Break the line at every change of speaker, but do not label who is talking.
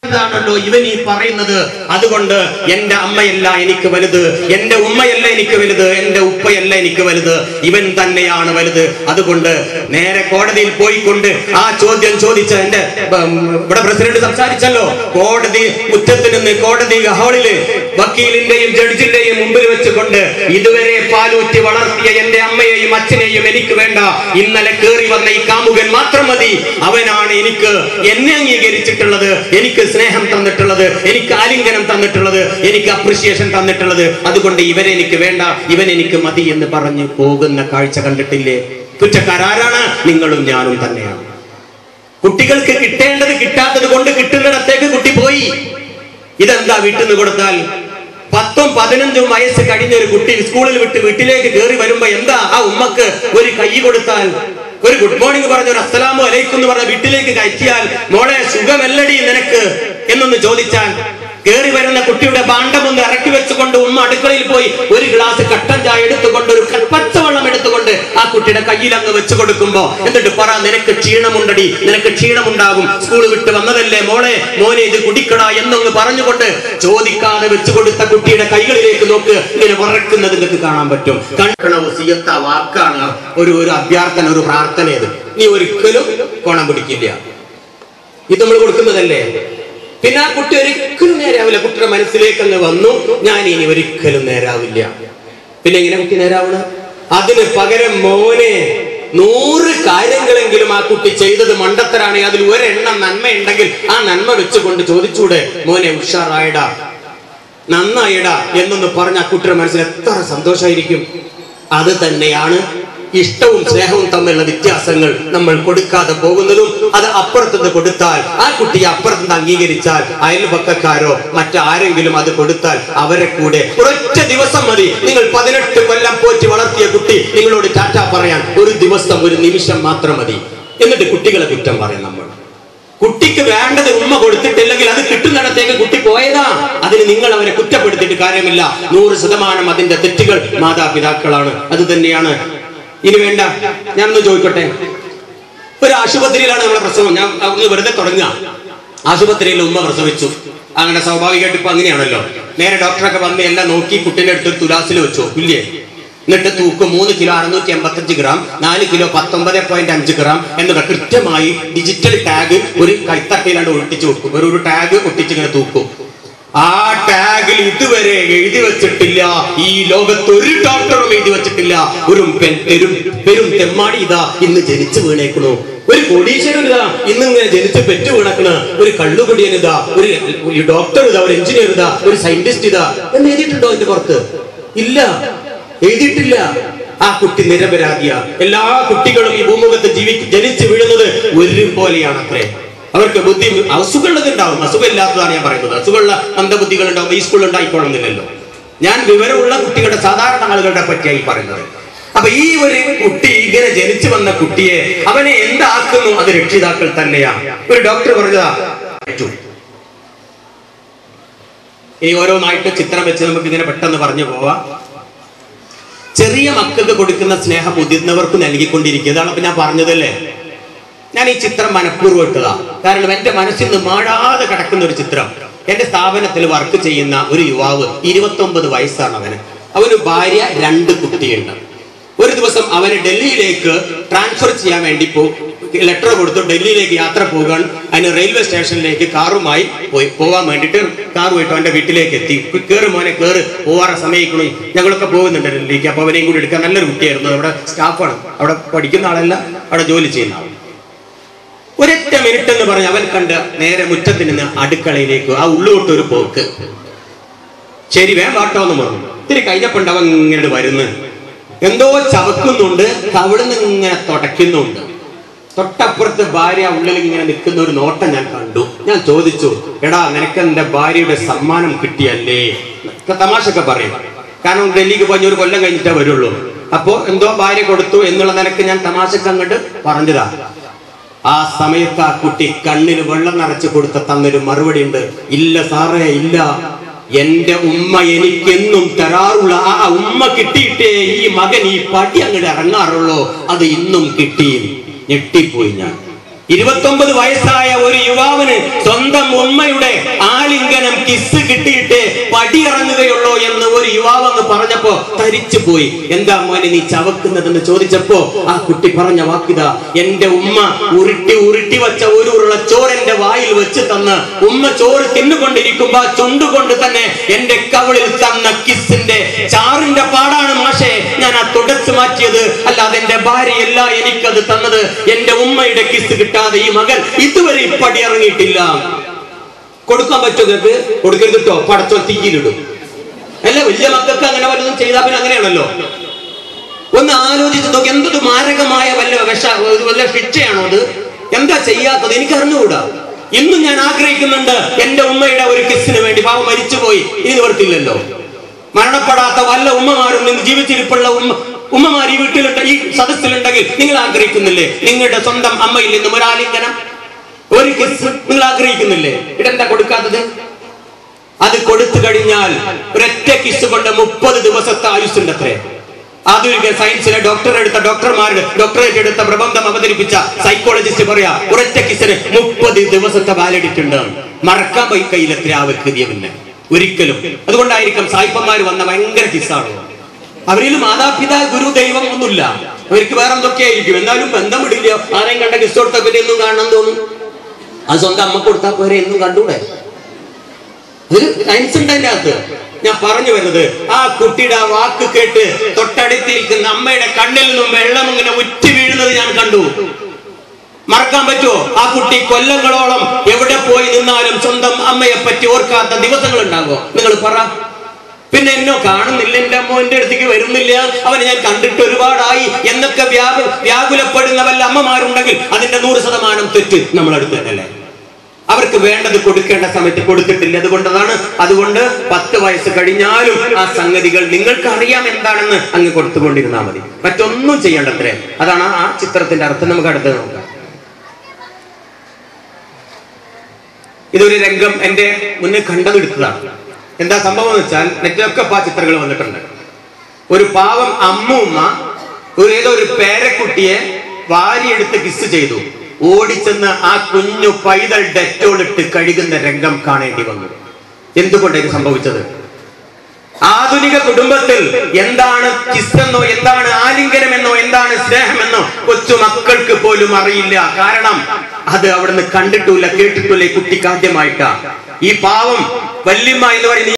ാണല്ലോ ഇവൻ ഈ പറയുന്നത് അതുകൊണ്ട് എന്റെ അമ്മയല്ല എനിക്ക് വലുത് എന്റെ ഉമ്മയല്ല എനിക്ക് വലുത് എന്റെ ഉപ്പയല്ല എനിക്ക് വലുത് ഇവൻ തന്നെയാണ് വലുത് അതുകൊണ്ട് നേരെ കോടതിയിൽ പോയിക്കൊണ്ട് ആ ചോദ്യം ചോദിച്ച എന്റെ ഉം, ഇവിടെ പ്രസിഡന്റ് സംസാരിച്ചല്ലോ കോടതി മുറ്റത്ത് നിന്ന് കോടതി ഹാളില് വക്കീലിന്റെയും ജഡ്ജിന്റെയും മുമ്പിൽ വെച്ചുകൊണ്ട് ഇതുവരെ പാലൂറ്റി വളർത്തിയ എന്റെ അമ്മയെയും അച്ഛനെയും എനിക്ക് വേണ്ട ഇന്നലെ കേറി വന്ന ഈ കാമുകൻ മാത്രം മതി അവനാണ് എനിക്ക് എന്നെ അംഗീകരിച്ചിട്ടുള്ളത് എനിക്ക് സ്നേഹം തന്നിട്ടുള്ളത് എനിക്ക് ആലിംഗനം തന്നിട്ടുള്ളത് എനിക്ക് അപ്രിസിയേഷൻ തന്നിട്ടുള്ളത് അതുകൊണ്ട് ഇവരെ എനിക്ക് വേണ്ട ഇവൻ എനിക്ക് മതി എന്ന് പറഞ്ഞു പോകുന്ന കാഴ്ച കണ്ടിട്ടില്ലേ കുറ്റക്കാരാരാണ് നിങ്ങളും ഞാനും തന്നെയാണ് കുട്ടികൾക്ക് കിട്ടേണ്ടത് കിട്ടാത്തത് കൊണ്ട് കിട്ടുന്നിടത്തേക്ക് കുട്ടി പോയി ഇതെന്താ വീട്ടിൽ നിന്ന് കൊടുത്താൽ പത്തും പതിനഞ്ചും വയസ്സ് കഴിഞ്ഞ ഒരു കുട്ടി സ്കൂളിൽ വിട്ട് വീട്ടിലേക്ക് കയറി വരുമ്പോ എന്താ ആ ഉമ്മക്ക് ഒരു കൈ കൊടുത്താൽ ഒരു ഗുഡ് മോർണിംഗ് പറഞ്ഞ ഒരു അസ്സലാമു അലൈക്കും എന്ന് പറഞ്ഞ വീട്ടിലേക്ക് കയറ്റിയാൽ മോളെ സുഖമല്ലടി നിനക്ക് എന്നൊന്ന് ചോദിച്ചാൽ കയറി വരുന്ന കുട്ടിയുടെ ഭാണ്ഡം ഒന്ന് ഇറക്കി വെച്ചുകൊണ്ട് ഉമ്മ അടുക്കളയിൽ പോയി ഒരു ഗ്ലാസ് കട്ടൻ ചായ എടുത്തുകൊണ്ട് ഒരു ക- പച്ചവെള്ളം എടുത്തുകൊണ്ട് ആ കുട്ടിയുടെ കയ്യിൽ അങ്ങ് വെച്ചു കൊടുക്കുമ്പോ എന്നിട്ട് പറ നിനക്ക് ക്ഷീണമുണ്ടടി നിനക്ക് ക്ഷീണമുണ്ടാകും സ്കൂൾ വിട്ട് വന്നതല്ലേ മോളെ മോനെ ഇത് കുടിക്കടാ എന്നൊന്ന് പറഞ്ഞുകൊണ്ട് ചോദിക്കാതെ വെച്ചു കൊടുത്ത കുട്ടിയുടെ കൈകളിലേക്ക് നോക്ക് ഇങ്ങനെ വറക്കുന്നത് നിങ്ങൾക്ക് കാണാൻ പറ്റും കണക്കണ വസിയത്ത വാക്കാണ് ഒരു ഒരു അഭ്യർത്ഥന ഒരു പ്രാർത്ഥന ഇത് നീ ഒരിക്കലും കോണം പിടിക്കില്ല ഇത് നമ്മൾ കൊടുക്കുന്നതല്ലേ പിന്നെ ആ കുട്ടി ഒരിക്കലും നേരാവില്ല കുട്ടിയുടെ മനസ്സിലേക്ക് അങ്ങ് വന്നു ഞാൻ ഇനി ഒരിക്കലും നേരാവില്ല പിന്നെ എങ്ങനെ കുട്ടി നേരാവണം അതിന് പകരം മോനെ നൂറ് കാര്യങ്ങളെങ്കിലും ആ കുട്ടി ചെയ്തത് മണ്ടത്തരാണെങ്കിൽ അതിൽ ഒരെണ്ണം നന്മയുണ്ടെങ്കിൽ ആ നന്മ വെച്ചുകൊണ്ട് ചോദിച്ചൂടെ മോനെ ഉഷാറായടാ നന്നായിടാ എന്നൊന്ന് പറഞ്ഞ ആ കുട്ടിയുടെ മനസ്സിൽ എത്ര സന്തോഷമായിരിക്കും അത് തന്നെയാണ് ഇഷ്ടവും സ്നേഹവും തമ്മിലുള്ള വ്യത്യാസങ്ങൾ നമ്മൾ കൊടുക്കാതെ പോകുന്നതും അത് അപ്പുറത്തുനിന്ന് കൊടുത്താൽ ആ കുട്ടിയെ അപ്പുറത്തുനിന്ന് അംഗീകരിച്ചാൽ അയൽപക്കക്കാരോ മറ്റാരെങ്കിലും അത് കൊടുത്താൽ അവരെ കൂടെ ഒരൊറ്റ ദിവസം മതി നിങ്ങൾ പതിനെട്ട് കൊല്ലം പോറ്റി വളർത്തിയ കുട്ടി നിങ്ങളോട് ടാറ്റ പറയാൻ ഒരു ദിവസം ഒരു നിമിഷം മാത്രം മതി എന്നിട്ട് കുട്ടികളെ കുറ്റം പറയാം നമ്മൾ കുട്ടിക്ക് വേണ്ടത് ഉമ്മ കൊടുത്തിട്ടില്ലെങ്കിൽ അത് കിട്ടുന്നിടത്തേക്ക് കുട്ടി പോയതാ അതിന് നിങ്ങൾ അവരെ കുറ്റപ്പെടുത്തിയിട്ട് കാര്യമില്ല നൂറ് ശതമാനം അതിന്റെ തെറ്റുകൾ മാതാപിതാക്കളാണ് അത് തന്നെയാണ് ഇനി വേണ്ട ഞാനൊന്ന് ചോദിക്കട്ടെ ഒരു ആശുപത്രിയിലാണ് നമ്മളെ പ്രസവം ഞാൻ ഒന്ന് വെറുതെ തുടങ്ങുക ആശുപത്രിയിൽ ഉമ്മ പ്രസവിച്ചു അങ്ങനെ സ്വാഭാവികമായിട്ട് ഇപ്പൊ അങ്ങനെയാണല്ലോ നേരെ ഡോക്ടറൊക്കെ വന്ന് എല്ലാം നോക്കി കുട്ടീൻ്റെ അടുത്ത് ഒരു തുലാസിൽ വെച്ചു ഇല്ലേ എന്നിട്ട് തൂക്കം മൂന്ന് കിലോ അറുന്നൂറ്റി എൺപത്തഞ്ച് ഗ്രാം നാല് കിലോ പത്തൊമ്പത് പോയിന്റ് അഞ്ച് ഗ്രാം എന്നിട്ട് കൃത്യമായി ഡിജിറ്റൽ ടാഗ് ഒരു കൈത്തട്ടയിലാണ്ട് ഒട്ടിച്ചു വെക്കും ഒരു ഒരു ടാഗ് ഒട്ടിച്ച് ഇങ്ങനെ തൂക്കും ആ ടാഗിൽ ഇതുവരെ എഴുതി വെച്ചിട്ടില്ല ഈ ലോകത്ത് ഒരു ഡോക്ടറും എഴുതി വെച്ചിട്ടില്ല ഒരു പെൻ- പെരും പെരും തെമ്മാടി ഇതാ ഇന്ന് ജനിച്ചു വീണേക്കണു ഒരു കോടീശ്വരൻ ഇതാ ഇന്ന് ഇങ്ങനെ ജനിച്ച് പെറ്റു വീണക്കണ് ഒരു കള്ളുകുടിയൻ ഇതാ ഒരു ഒരു ഡോക്ടർ ഇതാ ഒരു എഞ്ചിനീയർ ഇതാ ഒരു സയന്റിസ്റ്റ് ഇതാ എന്ന് എഴുതിയിട്ടുണ്ടോ അതിന്റെ പുറത്ത് ഇല്ല എഴുതിയിട്ടില്ല ആ കുട്ടി നിരപരാധിയ എല്ലാ കുട്ടികളും ഈ ഭൂമുഖത്ത് ജീവി ജനിച്ചു വീഴുന്നത് ഒരുപോലെയാണ് അത്രേ അവർക്ക് ബുദ്ധി അസുഖമുള്ളത് ഉണ്ടാവും അസുഖമില്ലാത്തതാണ് ഞാൻ പറയുന്നത് അസുഖമുള്ള മന്ദബുദ്ധികൾ ഉണ്ടാവും ഈ സ്കൂളിൽ ഉണ്ടായിക്കോളുന്നില്ലല്ലോ ഞാൻ വിവരമുള്ള കുട്ടികളുടെ സാധാരണ ആളുകളുടെ പറ്റിയായി പറയുന്നത് അപ്പൊ ഈ ഒരു കുട്ടി ഇങ്ങനെ ജനിച്ചു വന്ന കുട്ടിയെ അവനെ എന്താക്കുന്നു അത് രക്ഷിതാക്കൾ തന്നെയാണ് ഒരു ഡോക്ടർ പറഞ്ഞതാ പറ്റൂ ഇനി ഓരോന്നായിട്ട് ചിത്രം വെച്ച് നമുക്ക് ഇങ്ങനെ പെട്ടെന്ന് പറഞ്ഞു പോവാം ചെറിയ മക്കൾക്ക് കൊടുക്കുന്ന സ്നേഹം മുതിർന്നവർക്ക് നൽകിക്കൊണ്ടിരിക്കുക ഇതാണ് ഇപ്പൊ ഞാൻ പറഞ്ഞതല്ലേ ഞാൻ ഈ ചിത്രം മനഃപൂർവ്വം ഇട്ടതാ കാരണം എന്റെ മനസ്സിൽ നിന്ന് മാടാതെ കിടക്കുന്ന ഒരു ചിത്രം എന്റെ സ്ഥാപനത്തിൽ വർക്ക് ചെയ്യുന്ന ഒരു യുവാവ് ഇരുപത്തൊമ്പത് വയസ്സാണ് അവന് അവന് ഭാര്യ രണ്ട് കുട്ടിയുണ്ട് ഒരു ദിവസം അവന് ഡൽഹിയിലേക്ക് ട്രാൻസ്ഫർ ചെയ്യാൻ വേണ്ടി പോ ലെറ്റർ കൊടുത്തു ഡൽഹിയിലേക്ക് യാത്ര പോകാൻ അതിന് റെയിൽവേ സ്റ്റേഷനിലേക്ക് കാറുമായി പോയി പോകാൻ വേണ്ടിയിട്ട് കാർ പോയിട്ട് അവന്റെ വീട്ടിലേക്ക് എത്തി കയറി മോനെ കയറി പോവാറ സമയിക്കണു ഞങ്ങളൊക്കെ പോകുന്നുണ്ട് ഡൽഹിക്ക് അപ്പൊ അവനെയും കൂടി എടുക്കാൻ നല്ലൊരു കുട്ടിയായിരുന്നു അവിടെ സ്റ്റാഫാണ് അവിടെ പഠിക്കുന്ന ആളല്ല അവിടെ ജോലി ചെയ്യുന്ന ആൾ ഒരൊറ്റ മിനിറ്റ് എന്ന് പറഞ്ഞ് അവൻ കണ്ട് നേരെ മുറ്റത്ത് നിന്ന് അടുക്കളയിലേക്ക് ആ ഉള്ളോട്ട് ഒരു പോക്ക് ശരി വേം വാട്ടോ എന്ന് പറഞ്ഞു ഇത്തിരി കഴിഞ്ഞപ്പോണ്ട് അവൻ ഇങ്ങനെ വരുന്നു എന്തോ ചവക്കുന്നുണ്ട് അവിടുന്ന് ഇങ്ങനെ തുടയ്ക്കുന്നുണ്ട് തൊട്ടപ്പുറത്ത് ഭാര്യ ഉള്ളിൽ ഇങ്ങനെ നിൽക്കുന്ന ഒരു നോട്ടം ഞാൻ കണ്ടു ഞാൻ ചോദിച്ചു എടാ നിനക്ക് എന്റെ ഭാര്യയുടെ സമ്മാനം കിട്ടിയല്ലേ ഒക്കെ തമാശയൊക്കെ പറയും കാരണം ഡൽഹിക്ക് പോയി ഒരു കൊല്ലം കഴിഞ്ഞിട്ടേ വരുള്ളൂ അപ്പോ എന്തോ ഭാര്യ കൊടുത്തു എന്നുള്ള നിനക്ക് ഞാൻ തമാശക്ക് അങ്ങോട്ട് പറഞ്ഞതാ ആ സമയത്ത് ആ കുട്ടി കണ്ണിൽ വെള്ളം നിറച്ചു കൊടുത്ത തന്നൊരു മറുപടി ഉണ്ട് ഇല്ല സാറേ ഇല്ല എന്റെ ഉമ്മ എനിക്കെന്നും തരാറുള്ള ആ ഉമ്മ കിട്ടിയിട്ടേ ഈ മകൻ ഈ പടി അങ്ങോട്ട് ഇറങ്ങാറുള്ളൂ അത് ഇന്നും കിട്ടി ഞെട്ടിപ്പോയി ഞാൻ ഇരുപത്തൊമ്പത് വയസ്സായ ഒരു യുവാവിന് സ്വന്തം ഉമ്മയുടെ കിസ് കിട്ടിയിട്ട് പടിയിറങ്ങുകയുള്ളൂ എന്ന് ഒരു യുവാവ് അങ്ങ് പറഞ്ഞപ്പോ തരിച്ചു പോയി എന്താ മോനെ നീ ചവക്കുന്നതെന്ന് ചോദിച്ചപ്പോ ആ കുട്ടി പറഞ്ഞ വാക്കിത എന്റെ ഉമ്മ ഉരുട്ടി ഉരുട്ടി വെച്ച ഒരു ഉരുള ചോറ് എന്റെ വായിൽ വെച്ച് തന്ന് ഉമ്മ ചോറ് തിന്നുകൊണ്ടിരിക്കുമ്പോ ആ ചുണ്ടുകൊണ്ട് തന്നെ എന്റെ കവിളിൽ തന്ന കിസിന്റെ ചാറിന്റെ പാടാണ് മാഷെ ഞാൻ ആ തുടച്ചു മാറ്റിയത് അല്ലാതെ എന്റെ ഭാര്യയല്ല എനിക്കത് തന്നത് എന്റെ ഉമ്മയുടെ കിസ് കിട്ടാതെ ഈ മകൻ ഇതുവരെ പടി ഇറങ്ങിയിട്ടില്ല കൊടുക്കാൻ പറ്റുമോ നിങ്ങൾക്ക് കൊടുക്കരുത് കേട്ടോ പടച്ചോ തീയിലിടും അല്ല വലിയ മക്കൾക്ക് അങ്ങനെ വല്ലതും ചെയ്താൽ പിന്നെ അങ്ങനെയാണല്ലോ ഒന്ന് ആലോചിച്ച് നോക്കി എന്തൊരു മാരകമായ വല്ല വിഷ ഒരു വല്ല ശിക്ഷയാണോ അത് എന്താ ചെയ്യാത്തത് എനിക്ക് അറിഞ്ഞുകൂടാ ഇന്നും ഞാൻ ആഗ്രഹിക്കുന്നുണ്ട് എന്റെ ഉമ്മയുടെ ഒരു കിസ്സിന് വേണ്ടി പാവം മരിച്ചുപോയി ഇനി നിവർത്തില്ലല്ലോ മരണപ്പെടാത്ത വല്ല ഉമ്മമാരും നിന്ന് ജീവിച്ചിരിപ്പുള്ള ഉമ്മ ഉമ്മമാർ ഈ വീട്ടിലുണ്ട് ഈ സദസ്സിലുണ്ടെങ്കിൽ നിങ്ങൾ ആഗ്രഹിക്കുന്നില്ലേ നിങ്ങളുടെ സ്വന്തം അമ്മയിൽ നിന്നും ഒരു ആലിംഗനം ഒരു കിസ് നിങ്ങൾ ആഗ്രഹിക്കുന്നില്ലേ ഇതെന്താ കൊടുക്കാത്തത് അത് കൊടുത്തു കഴിഞ്ഞാൽ ഒരൊറ്റ കിസ് കൊണ്ട് മുപ്പത് ദിവസത്തെ ആയുസ്സുണ്ട് അത്രേ ആധുനിക സയൻസിലെ ഡോക്ടർ എടുത്ത ഡോക്ടർമാരുടെ ഡോക്ടറേറ്റ് എടുത്ത പ്രബന്ധം അവതരിപ്പിച്ച സൈക്കോളജിസ്റ്റ് പറയാ ഒരൊറ്റ കിസിന് മുപ്പത് ദിവസത്തെ വാലിഡിറ്റി ഉണ്ട് മറക്കാൻ പോയി കയ്യിലെത്ര ആ വ്യക്തിയെ പിന്നെ ഒരിക്കലും അതുകൊണ്ടായിരിക്കും സായിപ്പന്മാർ വന്ന ഭയങ്കര കിസ്സാണ് അവരിൽ മാതാപിതാ ഗുരു ദൈവം ഒന്നുമില്ല അവർക്ക് വേറെ എന്തൊക്കെയായിരിക്കും എന്നാലും ബന്ധം വിടില്ല ആരെയും കണ്ട കിസ് കൊടുത്ത പിന്നെ എന്നും കാണണം തോന്നും അത് സ്വന്തം അമ്മ കൊടുത്താൽ പോരെ എന്നും കണ്ടൂടെ ഒരു സയൻസ് ഉണ്ട് അതിന്റെ അകത്ത് ഞാൻ പറഞ്ഞു വരുന്നത് ആ കുട്ടിയുടെ ആ വാക്ക് കേട്ട് തൊട്ടടുത്തിരിക്കുന്ന അമ്മയുടെ കണ്ണിൽ നിന്നും വെള്ളം ഇങ്ങനെ ഉറ്റി വീഴുന്നത് ഞാൻ കണ്ടു മറക്കാൻ പറ്റുമോ ആ കുട്ടി കൊല്ലങ്ങളോളം എവിടെ പോയി നിന്നാലും സ്വന്തം അമ്മയെ പറ്റി ഓർക്കാത്ത ദിവസങ്ങൾ ഉണ്ടാകുമോ നിങ്ങൾ പറ പിന്നെ എന്നോ കാണുന്നില്ല എന്റെ അമ്മ എന്റെ അടുത്തേക്ക് വരുന്നില്ല അവനെ ഞാൻ കണ്ടിട്ട് ഒരുപാടായി എന്നൊക്കെ വ്യാപ വ്യാകുലപ്പെടുന്ന വല്ല അമ്മമാരുണ്ടെങ്കിൽ അതിന്റെ നൂറ് ശതമാനം തെറ്റ് നമ്മളെടുത്തിട്ടല്ലേ അവർക്ക് വേണ്ടത് കൊടുക്കേണ്ട സമയത്ത് കൊടുത്തിട്ടില്ല അതുകൊണ്ടതാണ് അതുകൊണ്ട് പത്ത് വയസ്സ് കഴിഞ്ഞാലും ആ സംഗതികൾ നിങ്ങൾക്ക് അറിയാം എന്താണെന്ന് അങ്ങ് കൊടുത്തുകൊണ്ടിരുന്നാൽ മതി മറ്റൊന്നും ചെയ്യേണ്ടത്രേ അതാണ് ആ ചിത്രത്തിന്റെ അർത്ഥം നമുക്ക് അടുത്ത് നോക്കാം ഇതൊരു രംഗം എന്റെ മുന്നിൽ കണ്ടതെടുത്തതാണ് എന്താ സംഭവം എന്ന് വെച്ചാൽ നെറ്റിലൊക്കെ ഇപ്പൊ ആ ചിത്രങ്ങൾ വന്നിട്ടുണ്ട് ഒരു പാവം അമ്മൂമ്മ ഒരു ഏതോ ഒരു പേരക്കുട്ടിയെ വാരിയെടുത്ത് കിസ് ചെയ്തു ഓടിച്ചെന്ന് ആ കുഞ്ഞു പൈതൽ ഡെറ്റോൾ ഇട്ട് കഴുകുന്ന രംഗം കാണേണ്ടി വന്നു എന്തുകൊണ്ടാണ് ഇത് സംഭവിച്ചത് ആധുനിക കുടുംബത്തിൽ എന്താണ് കിസ്സെന്നോ എന്താണ് ആലിംഗനമെന്നോ എന്താണ് സ്നേഹമെന്നോ കൊച്ചു മക്കൾക്ക് പോലും അറിയില്ല കാരണം അത് അവിടുന്ന് കണ്ടിട്ടില്ല കേട്ടിട്ടില്ല ഈ കുട്ടിക്ക് ആദ്യമായിട്ടാ ഈ പാവം വല്യമ്മ എന്ന് പറയുന്ന